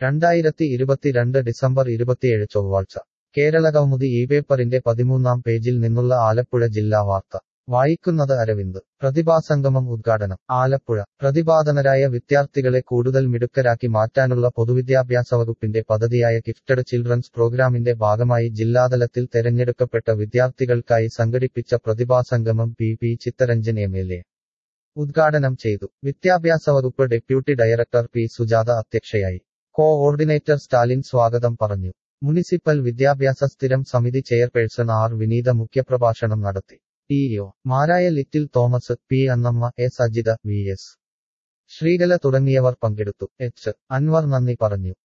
രണ്ടായിരത്തി ഇരുപത്തിരണ്ട് ഡിസംബർ ഇരുപത്തിയേഴ് ചൊവ്വാഴ്ച കേരള കൗമുദി ഈ പേപ്പറിന്റെ പതിമൂന്നാം പേജിൽ നിന്നുള്ള ആലപ്പുഴ ജില്ലാ വാർത്ത വായിക്കുന്നത് അരവിന്ദ് പ്രതിഭാസംഗമം ഉദ്ഘാടനം ആലപ്പുഴ പ്രതിഭാധനരായ വിദ്യാർത്ഥികളെ കൂടുതൽ മിടുക്കരാക്കി മാറ്റാനുള്ള പൊതുവിദ്യാഭ്യാസ വകുപ്പിന്റെ പദ്ധതിയായ ഗിഫ്റ്റഡ് ചിൽഡ്രൻസ് പ്രോഗ്രാമിന്റെ ഭാഗമായി ജില്ലാതലത്തിൽ തെരഞ്ഞെടുക്കപ്പെട്ട വിദ്യാർത്ഥികൾക്കായി സംഘടിപ്പിച്ച പ്രതിഭാസംഗമം P P Chitharanjan M L A ഉദ്ഘാടനം ചെയ്തു വിദ്യാഭ്യാസ വകുപ്പ് ഡെപ്യൂട്ടി ഡയറക്ടർ പി സുജാത അധ്യക്ഷയായി കോഓർഡിനേറ്റർ സ്റ്റാലിൻ സ്വാഗതം പറഞ്ഞു മുനിസിപ്പൽ വിദ്യാഭ്യാസ സ്ഥിരം സമിതി ചെയർപേഴ്സൺ ആർ വിനീത മുഖ്യപ്രഭാഷണം നടത്തി ടിഇഒ മാരായ Little Thomas P Annamma S Ajitha V S Sreekala തുടങ്ങിയവർ പങ്കെടുത്തു എച്ച് അൻവർ നന്ദി പറഞ്ഞു